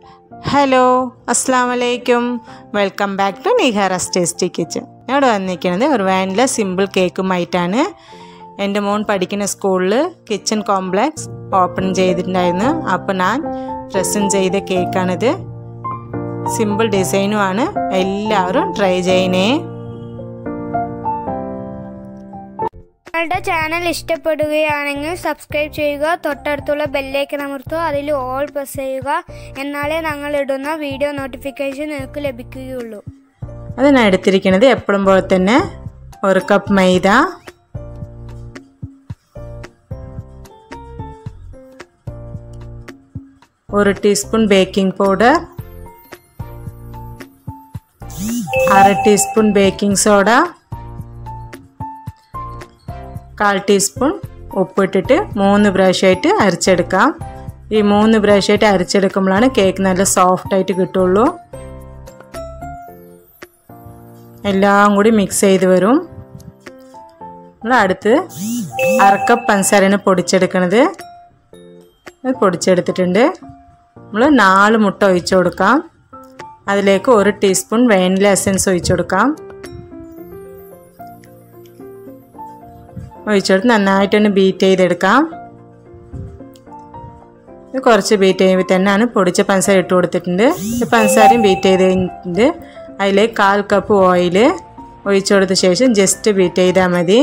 hello അസ്സാം വലൈക്കും welcome back to Nihara's tasty kitchen ഇവിടെ വന്നിരിക്കുന്നത് ഒരു വാനില സിമ്പിൾ കേക്കുമായിട്ടാണ് എൻ്റെ മോൻ പഠിക്കുന്ന സ്കൂളിൽ കിച്ചൺ കോംപ്ലക്സ് ഓപ്പൺ ചെയ്തിട്ടുണ്ടായിരുന്നു അപ്പോൾ ഞാൻ പ്രസൻറ്റ് ചെയ്ത കേക്കാണിത് സിമ്പിൾ ഡിസൈനുമാണ് എല്ലാവരും ട്രൈ ചെയ്യണേ നിങ്ങളുടെ ചാനൽ ഇഷ്ടപ്പെടുകയാണെങ്കിൽ സബ്സ്ക്രൈബ് ചെയ്യുക തൊട്ടടുത്തുള്ള ബെല്ലേക്ക് അമർത്തുക അതിൽ ഓൾ പ്രസ് ചെയ്യുക എന്നാലേ ഞങ്ങൾ ഇടുന്ന വീഡിയോ നോട്ടിഫിക്കേഷൻ നിങ്ങൾക്ക് ലഭിക്കുകയുള്ളൂ അതിനാണ് എടുത്തിരിക്കുന്നത് എപ്പോഴും പോലെ തന്നെ ഒരു കപ്പ് മൈദ ഒരു ടീസ്പൂൺ ബേക്കിംഗ് പൗഡർ അര ടീസ്പൂൺ ബേക്കിംഗ് സോഡ കാൽ ടീസ്പൂൺ ഉപ്പിട്ടിട്ട് മൂന്ന് പ്രാവശ്യമായിട്ട് അരച്ചെടുക്കാം ഈ മൂന്ന് പ്രാവശ്യമായിട്ട് അരച്ചെടുക്കുമ്പോഴാണ് കേക്ക് നല്ല സോഫ്റ്റ് ആയിട്ട് കിട്ടുള്ളൂ എല്ലാം കൂടി മിക്സ് ചെയ്ത് വരും നമ്മൾ അടുത്ത് അരക്കപ്പ് പഞ്ചസാരയാണ് പൊടിച്ചെടുക്കണത് അത് പൊടിച്ചെടുത്തിട്ടുണ്ട് നമ്മൾ നാല് മുട്ട ഒഴിച്ചു കൊടുക്കാം അതിലേക്ക് ഒരു ടീസ്പൂൺ വാനില എസൻസ് ഒഴിച്ചു കൊടുക്കാം ഒഴിച്ചെടുത്ത് നന്നായിട്ടൊന്ന് ബീറ്റ് ചെയ്തെടുക്കാം ഇത് കുറച്ച് ബീറ്റ് ചെയ്യുമ്പോൾ തന്നെയാണ് പൊടിച്ച പഞ്ചസാര ഇട്ട് കൊടുത്തിട്ടുണ്ട് പഞ്ചസാരയും ബീറ്റ് ചെയ്ത് കഴിഞ്ഞിട്ടുണ്ട് അതിലേക്ക് കാൽ കപ്പ് ഓയിൽ ഒഴിച്ചു കൊടുത്ത ശേഷം ജസ്റ്റ് ബീറ്റ് ചെയ്താൽ മതി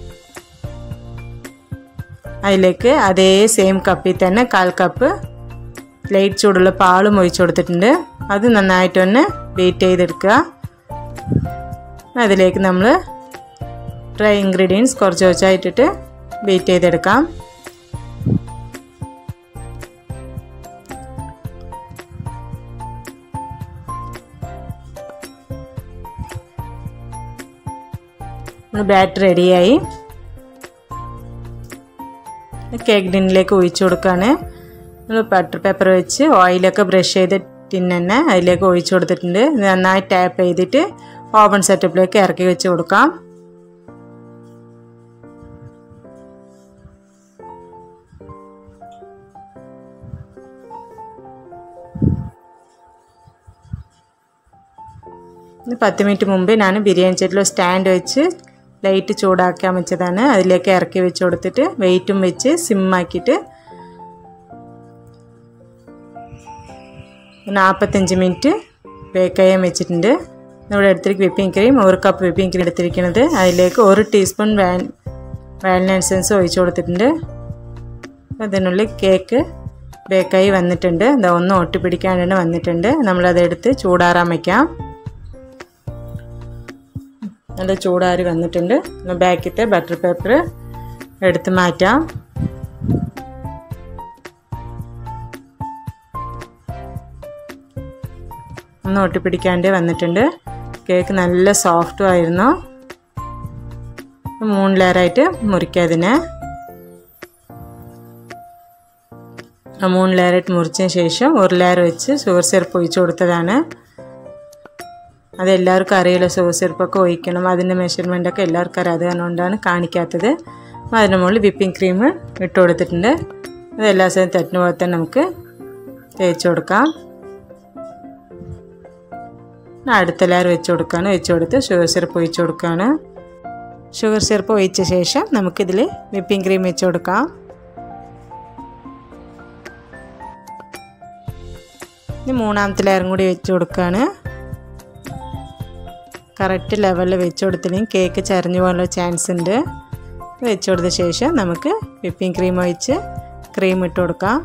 അതിലേക്ക് അതേ സെയിം കപ്പിൽ തന്നെ കാൽ കപ്പ് ലൈറ്റ് ചൂടുള്ള പാലും ഒഴിച്ചു കൊടുത്തിട്ടുണ്ട് അത് നന്നായിട്ടൊന്ന് ബീറ്റ് ചെയ്തെടുക്കുക അതിലേക്ക് നമ്മൾ ഡ്രൈ ഇൻഗ്രീഡിയൻസ് കുറച്ച് കുറച്ചായിട്ടിട്ട് ബീറ്റ് ചെയ്തെടുക്കാം ബാറ്റർ റെഡിയായി കേക്ക് ടിന്നിലേക്ക് ഒഴിച്ചു കൊടുക്കുകയാണ് നമ്മൾ ബട്ടർ പേപ്പർ വെച്ച് ഓയിലൊക്കെ ബ്രഷ് ചെയ്ത് ടിൻ തന്നെ അതിലേക്ക് ഒഴിച്ചു കൊടുത്തിട്ടുണ്ട് നന്നായി ടാപ്പ് ചെയ്തിട്ട് ഓവൻ സെറ്റപ്പിലേക്ക് ഇറക്കി വെച്ച് കൊടുക്കാം പത്ത് മിനിറ്റ് മുമ്പ് ഞാൻ ബിരിയാണി ചട്ടിയിൽ സ്റ്റാൻഡ് വെച്ച് ലൈറ്റ് ചൂടാക്കാൻ വെച്ചതാണ് അതിലേക്ക് ഇറക്കി വെച്ച് കൊടുത്തിട്ട് വെയിറ്റും വെച്ച് സിമ്മാക്കിയിട്ട് നാൽപ്പത്തഞ്ച് മിനിറ്റ് ബേക്ക് ചെയ്യാൻ വെച്ചിട്ടുണ്ട് ഇവിടെ എടുത്തിരിക്കും വിപ്പിംഗ് ക്രീം ഒരു കപ്പ് വിപ്പിംഗ് ക്രീം എടുത്തിരിക്കുന്നത് അതിലേക്ക് ഒരു ടീസ്പൂൺ വാൻ വാനില എസൻസ് ഒഴിച്ചു കൊടുത്തിട്ടുണ്ട് അതിനുള്ളിൽ കേക്ക് ബേക്കായി വന്നിട്ടുണ്ട് ഇതാ ഒന്നും ഒട്ടിപ്പിടിക്കാണ്ട് വന്നിട്ടുണ്ട് നമ്മളതെടുത്ത് ചൂടാറാൻ വയ്ക്കാം നല്ല ചൂടാറി വന്നിട്ടുണ്ട് ബാക്കിത്തെ ബട്ടർ പേപ്പർ എടുത്ത് മാറ്റാം ഒന്ന് ഒട്ടിപ്പിടിക്കാണ്ട് വന്നിട്ടുണ്ട് കേക്ക് നല്ല സോഫ്റ്റും ആയിരുന്നു മൂന്ന് ലെയറായിട്ട് മുറിക്കാം അതിനെ ആ മൂന്ന് ലെയറായിട്ട് മുറിച്ചതിന് ശേഷം ഒരു ലെയർ വെച്ച് ഷുഗർ സിറപ്പ് ഒഴിച്ചു കൊടുത്തതാണ് അതെല്ലാവർക്കും അറിയില്ല ഷുഗർ സിറപ്പൊക്കെ ഒഴിക്കണം അതിൻ്റെ മെഷർമെൻറ്റൊക്കെ എല്ലാവർക്കും അറിയാം അത് കൊണ്ടാണ് കാണിക്കാത്തത് അതിന് മുകളിൽ വിപ്പിംഗ് ക്രീം ഇട്ട് കൊടുത്തിട്ടുണ്ട് അത് എല്ലാ സമയം തട്ടിന് പോലെ തന്നെ നമുക്ക് തേച്ച് കൊടുക്കാം അടുത്ത ലെയർ വെച്ച് കൊടുക്കുകയാണ് വെച്ച് കൊടുത്ത് ഷുഗർ സിറപ്പ് ഒഴിച്ച് കൊടുക്കുകയാണ് ഷുഗർ സിറപ്പ് ഒഴിച്ച ശേഷം നമുക്കിതിൽ വിപ്പിംഗ് ക്രീം വെച്ച് കൊടുക്കാം ഇനി മൂന്നാമത്തെ ലെയറും കൂടി വെച്ച് കൊടുക്കുകയാണ് കറക്റ്റ് ലെവലിൽ വെച്ച് കൊടുത്തില്ലെങ്കിൽ കേക്ക് ചരിഞ്ഞു പോകാനുള്ള ചാൻസ് ഉണ്ട് വെച്ച് കൊടുത്ത ശേഷം നമുക്ക് വിപ്പിംഗ് ക്രീം ഒഴിച്ച് ക്രീം ഇട്ട് കൊടുക്കാം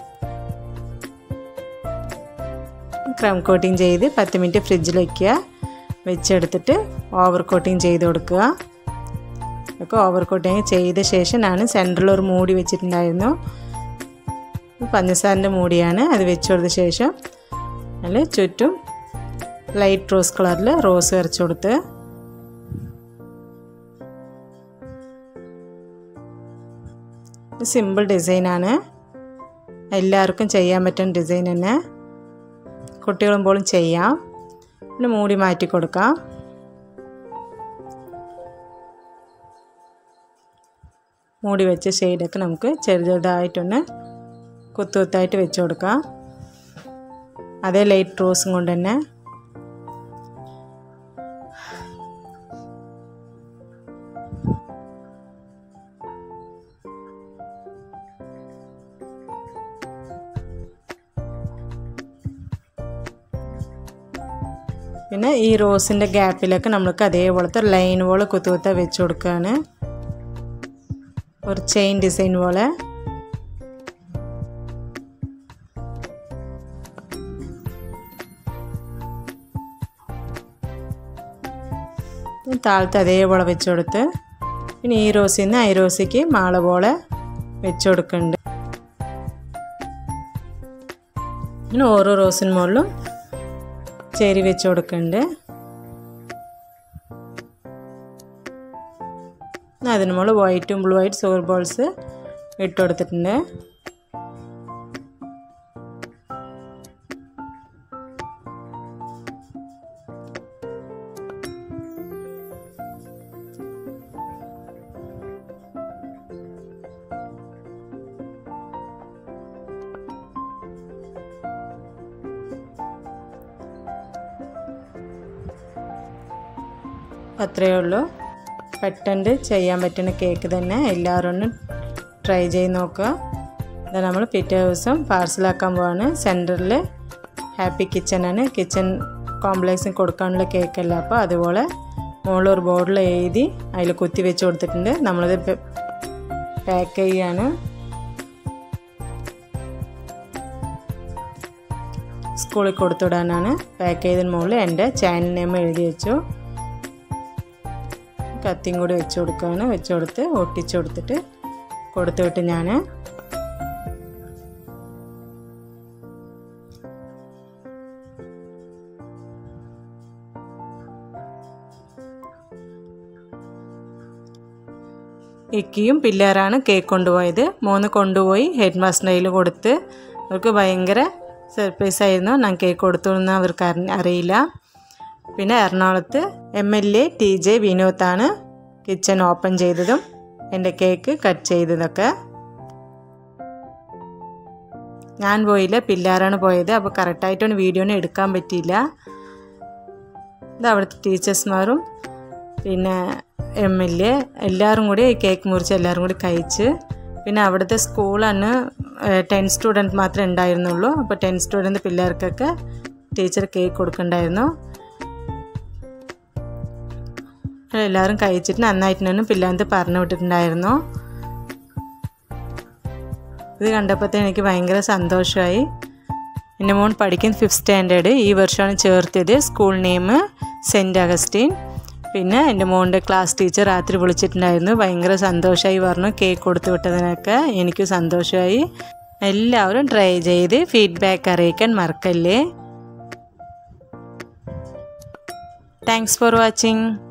ക്രം കോട്ടിങ് ചെയ്ത് പത്ത് മിനിറ്റ് ഫ്രിഡ്ജിൽ വയ്ക്കുക വെച്ചെടുത്തിട്ട് ഓവർ കോട്ടിങ് ചെയ്ത് കൊടുക്കുക ഒക്കെ ഓവർ കോട്ടിങ് ചെയ്ത ശേഷം ഞാൻ സെൻറ്ററിൽ ഒരു മൂടി വെച്ചിട്ടുണ്ടായിരുന്നു പഞ്ചസാരൻ്റെ മൂടിയാണ് അത് വെച്ച് കൊടുത്ത ശേഷം അതിൽ ചുറ്റും ലൈറ്റ് റോസ് കളറിൽ റോസ് വരച്ച് കൊടുത്ത് സിമ്പിൾ ഡിസൈനാണ് എല്ലാവർക്കും ചെയ്യാൻ പറ്റുന്ന ഡിസൈൻ തന്നെ കുട്ടികളും പോലും ചെയ്യാം പിന്നെ മൂടി മാറ്റി കൊടുക്കാം മൂടി വെച്ച ഷെയ്ഡൊക്കെ നമുക്ക് ചെറുതായിട്ടൊന്ന് കുത്തു കുത്തായിട്ട് വെച്ച് കൊടുക്കാം അതേ ലൈറ്റ് റോസും കൊണ്ട് തന്നെ പിന്നെ ഈ റോസിൻ്റെ ഗ്യാപ്പിലൊക്കെ നമ്മൾക്ക് അതേപോലത്തെ ലൈൻ പോലെ കുത്തു കുത്ത വെച്ച് കൊടുക്കുകയാണ് ഒരു ചെയിൻ ഡിസൈൻ പോലെ താഴത്ത് അതേപോലെ വെച്ച് കൊടുത്ത് പിന്നെ ഈ റോസിൽ നിന്ന് ഐ റോസിക്ക് മാള പോലെ വെച്ച് കൊടുക്കുന്നുണ്ട് പിന്നെ ഓരോ റോസിന് മുകളിലും ചേരി വെച്ച് കൊടുക്കുന്നുണ്ട് അതിന് മുകളിൽ വൈറ്റും ബ്ലൂ ആയിട്ട് സോർ ബോൾസ് ഇട്ട് കൊടുത്തിട്ടുണ്ട് അത്രയേ ഉള്ളൂ പെട്ടെന്ന് ചെയ്യാൻ പറ്റുന്ന കേക്ക് തന്നെ എല്ലാവരും ഒന്ന് ട്രൈ ചെയ്ത് നോക്കുക ഇത് നമ്മൾ പിറ്റേ ദിവസം പാർസലാക്കാൻ പോവാണ് സെൻറ്ററിൽ ഹാപ്പി കിച്ചനാണ് കിച്ചൺ കോംപ്ലക്സിന് കൊടുക്കാനുള്ള കേക്കല്ല അപ്പോൾ അതുപോലെ മുകളിൽ ഒരു ബോർഡിൽ എഴുതി അതിൽ കുത്തി വെച്ച് കൊടുത്തിട്ടുണ്ട് നമ്മളിത് പാക്ക് ചെയ്യാണ് സ്കൂളിൽ കൊടുത്തുവിടാനാണ് പാക്ക് ചെയ്തതിന് മുകളിൽ എൻ്റെ ചാനൽ നെയിം എഴുതി വെച്ചു കത്തിയും കൂടി വെച്ച് കൊടുക്കുകയാണ് വെച്ച് കൊടുത്ത് ഒട്ടിച്ച് കൊടുത്തിട്ട് കൊടുത്തു വിട്ട് ഞാൻ ഇക്കിയും പിള്ളേരാണ് കേക്ക് കൊണ്ടുപോയത് മൂന്ന് കൊണ്ടുപോയി ഹെഡ് മാസ്റ്ററിൻ്റെ കയ്യിൽ കൊടുത്ത് അവർക്ക് ഭയങ്കര സർപ്രൈസ് ആയിരുന്നു ഞാൻ കേക്ക് കൊടുത്തു എന്ന് അവർക്ക് അറിയില്ല പിന്നെ എറണാകുളത്ത് M L A T J വിനോദാണ് കിച്ചൺ ഓപ്പൺ ചെയ്തതും എൻ്റെ കേക്ക് കട്ട് ചെയ്തതൊക്കെ ഞാൻ പോയില്ല പിള്ളേരാണ് പോയത് അപ്പോൾ കറക്റ്റായിട്ടൊന്നും വീഡിയോനെ എടുക്കാൻ പറ്റിയില്ല ഇത് അവിടുത്തെ ടീച്ചേഴ്സ്മാരും പിന്നെ എം എൽ എ എല്ലാവരും കൂടി കേക്ക് മുറിച്ച് എല്ലാവരും കൂടി കഴിച്ച് പിന്നെ അവിടുത്തെ സ്കൂളാണ് ടെൻ സ്റ്റുഡൻറ്റ് മാത്രമേ ഉണ്ടായിരുന്നുള്ളൂ അപ്പോൾ ടെൻ സ്റ്റുഡൻറ്റ് പിള്ളേർക്കൊക്കെ ടീച്ചർ കേക്ക് കൊടുക്കണ്ടായിരുന്നു എല്ലാവരും കഴിച്ചിട്ട് നന്നായിട്ട് തന്നെ പിള്ളേർക്ക് പറഞ്ഞു വിട്ടിട്ടുണ്ടായിരുന്നു ഇത് കണ്ടപ്പോൾ എനിക്ക് ഭയങ്കര സന്തോഷമായി എൻ്റെ മോൻ പഠിക്കുന്ന ഫിഫ്ത്ത് സ്റ്റാൻഡേർഡ് ഈ വർഷമാണ് ചേർത്തത് സ്കൂൾ നെയിം സെൻറ്റ് അഗസ്റ്റീൻ പിന്നെ എൻ്റെ മോൻ്റെ ക്ലാസ് ടീച്ചർ രാത്രി വിളിച്ചിട്ടുണ്ടായിരുന്നു ഭയങ്കര സന്തോഷമായി പറഞ്ഞു കേക്ക് കൊടുത്തു വിട്ടതിനൊക്കെ എനിക്ക് സന്തോഷമായി എല്ലാവരും ട്രൈ ചെയ്ത് ഫീഡ്ബാക്ക് അറിയിക്കാൻ മറക്കല്ലേ താങ്ക്സ് ഫോർ വാച്ചിങ്